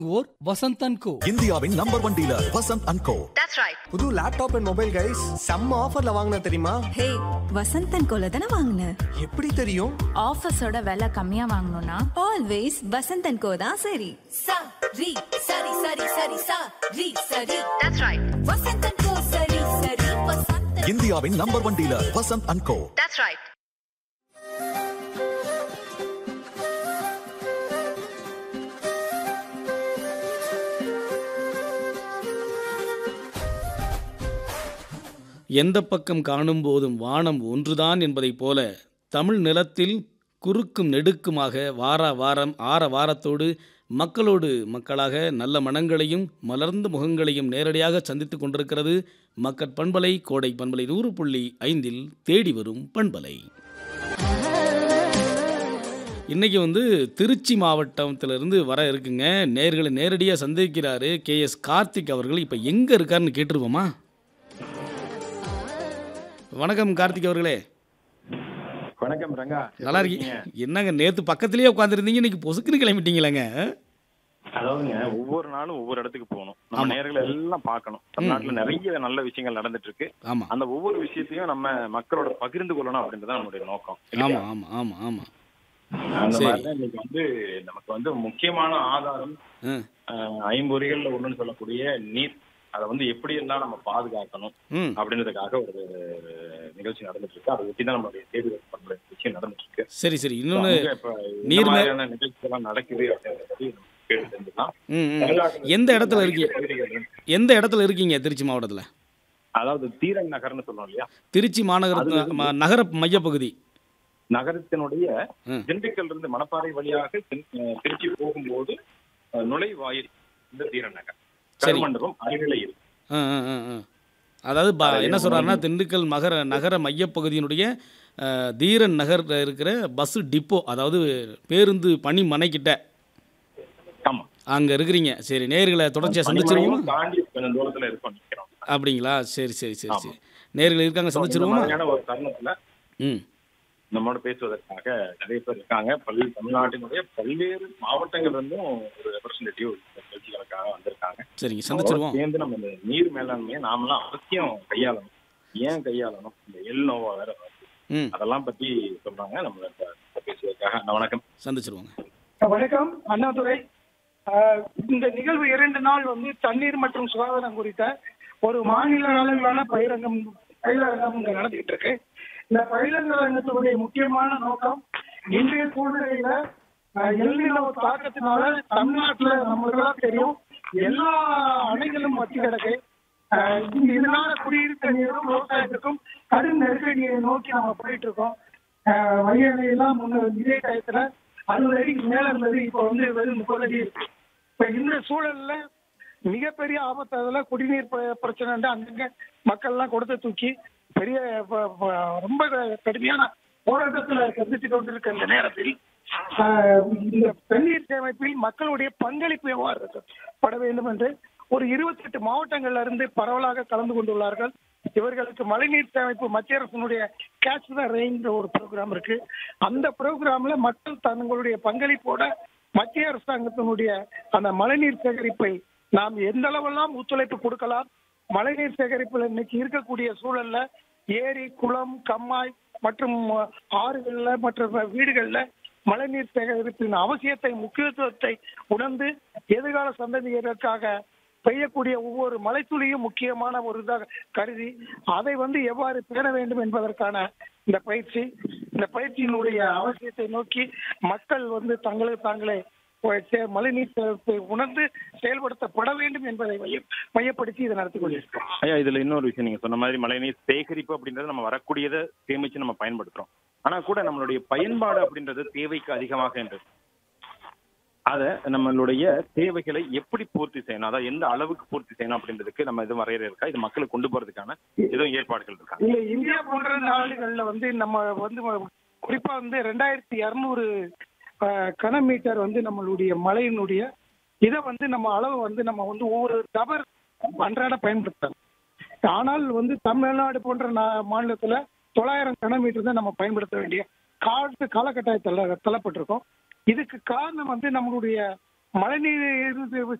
ஓர் Vasanthan co இந்தியாவின் number one dealer Vasanth and co That's right. புது laptop and mobile guys செம்ம ஆஃபர்ல வாங்கின தெரியுமா ஹே வசந்தன் கோல தானே வாங்கின எப்படி தெரியும் ஆஃபீஸோட விலை கம்மியா வாங்கணும்னா ஆல்வேஸ் வசந்தன் கோ தான் சரி Sa ri sari sari sari sa ri sari. That's right. Vasantan ko sari sari vasantan. இந்தியாவின் number one dealer Vasanth and co That's right. எந்த பக்கம் காணும் போதும் வானம் ஒன்றுதான் என்பதைப் போல தமிழ் நிலத்தில் குறுக்கும் நெடுக்குமாக வார வாரம் ஆற வாரத்தோடு மக்களோடு மக்களாக நல்ல மனங்களையும் மலர்ந்த முகங்களையும் நேரடியாக சந்தித்துக் கொண்டிருக்கிறது மக்கட் பண்பலை கோடை பண்பலை நூறு புள்ளி ஐந்தில் தேடி வரும் பண்பலை இன்னைக்கு வந்து திருச்சி மாவட்டத்திலிருந்து வர இருக்குங்க நேர்களை நேரடியாக சந்திக்கிறாரு கே எஸ் கார்த்திக் அவர்கள் இப்போ எங்கே இருக்காருன்னு கேட்டுருவோமா வணக்கம் கார்த்திக் அவர்களே வணக்கம் ரங்கா நல்லா இருக்கீங்க என்னங்க நேத்து பக்கத்துலயே உட்காந்துருந்தீங்க இன்னைக்கு பொசுக்குன்னு கிளம்பிட்டீங்களேங்க அதாவதுங்க ஒவ்வொரு நாளும் ஒவ்வொரு இடத்துக்கு போகணும் நம்ம ஆமா. நேர்களை எல்லாம் பார்க்கணும் தமிழ்நாட்டுல நிறைய நல்ல விஷயங்கள் நடந்துட்டு இருக்கு ஆமா அந்த ஒவ்வொரு விஷயத்தையும் நம்ம மக்களோட பகிர்ந்து கொள்ளணும் அப்படின்றது நம்மளுடைய நோக்கம் ஆமா ஆமா ஆமா ஆமா அந்த சரி. மாதிரி இன்னைக்கு வந்து நமக்கு வந்து முக்கியமான ஆதாரம் ஆ, அஹ், ஐம்பொறிகள்ல ஒண்ணுன்னு சொல்லக்கூடிய நீர் அதை வந்து எப்படி எல்லாம் நம்ம பாதுகாக்கணும் ம் அப்படின்றதுக்காக ஒரு நிகழ்ச்சி நடந்துட்டு இருக்கு அதை ஒட்டி தான் நம்மளுடைய தேர்வு பண்ற விஷயம் நடந்துட்டு இருக்கு சரி சரி இன்னொன்று அங்க இப்ப இந்த நீர் மே- மாதிரியான நிகழ்ச்சி எல்லாம் நடக்குது அப்படின்றத பத்தி நம்ம கேட்டு தெரிஞ்சுக்கலாம் ம் ம். தமிழ்நாட்டுல எந்த இடத்துல இருக்கீங்க பகுதிகள் இருக்கு. எந்த இடத்துல இருக்கீங்க திருச்சி மாவட்டத்தில் அதாவது தீரன் நகர்னு சொல்றோம் இல்லையா திருச்சி மாநகர அது வந்து- ம- நகர மையப்பகுதி நகரத்தினுடைய ம். திண்டுக்கல் இருந்து மணப்பாறை வழியாக தென்- அஹ் திருச்சி போகும்போது அஹ், நுழைவாயில் இந்த தீரன் நகர் சரி. கருமண்டபம் அருகிலே இருக்கு ஆ ஆ ஆ ஆ. அதாவது ப- அதாவது என்ன சொல்கிறாருன்னா திண்டுக்கல் நகர நகர மையப்பகுதியினுடைய ஆ, தீரன் நகரில் இருக்கிற பஸ் டிப்போ அதாவது பேருந்து பணி மனைக்கிட்ட ஆமா அங்கே இருக்கிறீங்க சரி நேர்களை தொடர்ச்சியாக சந்திச்சிருவோமா பணிமனையும் தாண்டி கொஞ்சம் தூரத்துல இருக்கோம் நிக்கிறோம் அப்படிங்களா சரி சரி சரி ஆமா. சரி நேர்கள் இருக்காங்க இந்த சந்திச்சிருவோமா மாதிரியான ஒரு தருணத்துல ம் நம்மோட பேசுவதற்காக நிறைய பேர் இருக்காங்க பள்ளி தமிழ்நாட்டினுடைய பல்வேறு மாவட்டங்கள் இருந்தும் ஒரு ரெப்ரஸன்டேட்டிவ் நிகழ்ச்சிகளுக்காக வந்திருக்காங்க சரிங்க அவரோட சந்திச்சிருவோம் சேர்ந்து நம்ம இந்த நீர் மேலாண்மையை நாமெல்லாம் அவசியம் கையாளணும் ஏன் கையாளணும் இந்த எல் நோவா வேற வருது. ம் அதெல்லாம் பத்தி சொல்றாங்க நம்ம இப்ப பேசுவதற்காக அண்ணா, வணக்கம் சந்திச்சிருவோங்க வணக்கம் அண்ணாதுரை ஆஹ் இந்த நிகழ்வு இரண்டு நாள் வந்து தண்ணீர் மற்றும் சுகாதாரம் குறித்த ஒரு மாநில அளவிலான பயிரங்கம் பயிலரங்கம் இங்க நடந்துகிட்டு இருக்கு இந்த பயிலரங்கத்தினுடைய முக்கியமான நோக்கம் இன்றைய சூழ்நிலையில ஆஹ் எல்நிலவு தாக்கத்தினால தமிழ்நாட்டுல நம்மளுக்கெல்லாம் தெரியும் எல்லா அணைகளும் வற்றி கிடக்கு ஆஹ் இதனால குடியிருப்பு நீரும் விவசாயத்துக்கும் கடும் நெருக்கடியை நோக்கி நம்ம போயிட்டு இருக்கோம் ஆஹ் வைகை எல்லாம் முன்ன இதே டயத்துல அறுபது அடிக்கு மேல இருந்தது இப்ப வந்து வெறும் முப்பது அடி இருக்கு இப்ப இந்த சூழல்ல மிகப்பெரிய ஆபத்து அதுல குடிநீர் பிர- பிரச்சனை வந்து அங்கங்க மக்கள் எல்லாம் கொடுத்து தூக்கி பெரிய ப- ப- ரொம்ப கடுமையான போராட்டத்துல சந்தித்து கொண்டிருக்க இந்த நேரத்தில் ஆஹ், இந்த தண்ணீர் சேமிப்பில் மக்களுடைய பங்களிப்பு எவ்வாறு இருக்கப்பட வேண்டும் என்று ஒரு இருபத்தி எட்டு மாவட்டங்கள்ல இருந்து பரவலாக கலந்து கொண்டுள்ளார்கள் இவர்களுக்கு மழைநீர் சேமிப்பு மத்திய அரசினுடைய கேட்ச் த ரெயின்ற ஒரு ப்ரோக்ராம் இருக்கு அந்த ப்ரோக்ராம்ல மக்கள் தங்களுடைய பங்களிப்போட மத்திய அரசாங்கத்தினுடைய அந்த மழைநீர் சேகரிப்பை நாம் எந்த அளவெல்லாம் ஒத்துழைப்பு கொடுக்கலாம் மழைநீர் சேகரிப்புல இன்னைக்கு இருக்கக்கூடிய சூழல்ல ஏரி குளம் கம்மாய் மற்றும் ஆறுகள்ல மற்ற வீடுகள்ல மழைநீர் சேகரிப்பின் அவசியத்தை முக்கியத்துவத்தை உணர்ந்து எதிர்கால சந்ததியருக்காக பெய்யக்கூடிய ஒவ்வொரு மழைத்துளியும் முக்கியமான ஒரு இதாக கருதி அதை வந்து எவ்வாறு பேண வேண்டும் என்பதற்கான இந்த பயிற்சி இந்த பயிற்சியினுடைய அவசியத்தை நோக்கி மக்கள் வந்து தங்களுக்கு தாங்களே ஒ- சே- மழைநீர் சேகரிப்பை உணர்ந்து செயல்படுத்தப்பட வேண்டும் என்பதை மைய- மையப்படுத்தி இதை நடத்தி கொண்டிருக்கிறோம் ஐயா இதுல இன்னொரு விஷயம் நீங்க சொன்ன மாதிரி மழைநீர் சேகரிப்பு அப்படின்றது நம்ம வரக்கூடியதை சேமிச்சு நம்ம பயன்படுத்துறோம் ஆனா கூட நம்மளுடைய பயன்பாடு அப்படின்றது தேவைக்கு அதிகமாக என்றது அத நம்மளுடைய தேவைகளை எப்படி பூர்த்தி செய்யணும் அதாவது எந்த அளவுக்கு பூர்த்தி செய்யணும் அப்படின்றதுக்கு நம்ம எதுவும் வரையறை இருக்கா இது மக்களுக்கு கொண்டு போறதுக்கான எதுவும் ஏற்பாடுகள் இருக்கா இல்ல இந்தியா போன்ற நாடுகள்ல வந்து நம்ம வந்து குறிப்பா வந்து ரெண்டாயிரத்தி இருநூறு கனமீட்டர் வந்து நம்மளுடைய மழையினுடைய இதை வந்து நம்ம அளவு வந்து நம்ம வந்து ஒவ்வொரு நபர் அன்றாட பயன்படுத்தலாம் ஆனால் வந்து தமிழ்நாடு போன்ற நா- மாநிலத்துல தொள்ளாயிரம் கனமீட்டர் தான் நம்ம பயன்படுத்த வேண்டிய காலத்து காலகட்டாயத்தில் தள்ளப்பட்டிருக்கோம் இதுக்கு காரணம் வந்து நம்மளுடைய மழைநீர்